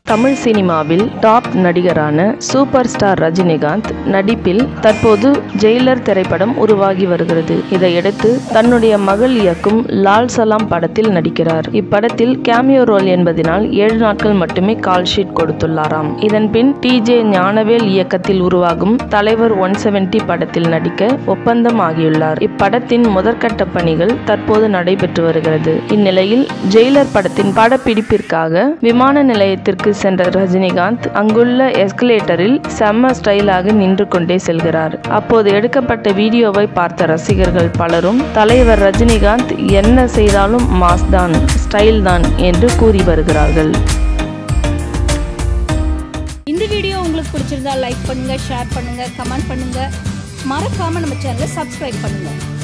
தமிழ் சினிமாவில் டாப் நடிகரான super star Rajinikanth நடிப்பில் தற்போது ஜெயிலர் திரைப்படம் உருவாகி வருகிறது இதையடுத்து தன்னுடைய மகள் இயக்கும் லால் சலாம் படத்தில் நடிக்கிறார் இப்படத்தில் கேமியோ ரோல் என்பதனால் ஏழு நாட்கள் மட்டுமே கால் ஷீட் கொடுத்துள்ளாராம் இதன் பின் டி ஜே ஞானவேல் இயக்கத்தில் உருவாகும் தலைவர் ஒன் செவன்டி படத்தில் நடிக்க ஒப்பந்தம் ஆகியுள்ளார் இப்படத்தின் முதற்கட்ட பணிகள் தற்போது நடைபெற்று வருகிறது இந்நிலையில் ஜெயிலர் படத்தின் படப்பிடிப்பிற்காக விமான நிலையத்திற்கு சென்ற ரஜினிகாந்த் அங்குள்ள எஸ்கலேட்டரில் செம்ம ஸ்டைலாக நின்று கொண்டே செல்கிறார் அப்போது எடுக்கப்பட்ட வீடியோவை பார்த்த ரசிகர்கள் பலரும் தலைவர் ரஜினிகாந்த் என்ன செய்தாலும் மாஸ் தான் ஸ்டைல் தான் என்று கூறி வருகிறார்கள் இந்த வீடியோ உங்களுக்கு பிடிச்சிருந்தா லைக் பண்ணுங்க ஷேர் பண்ணுங்க கமெண்ட் பண்ணுங்க மறக்காம நம்ம சேனலை சப்ஸ்கிரைப் பண்ணுங்க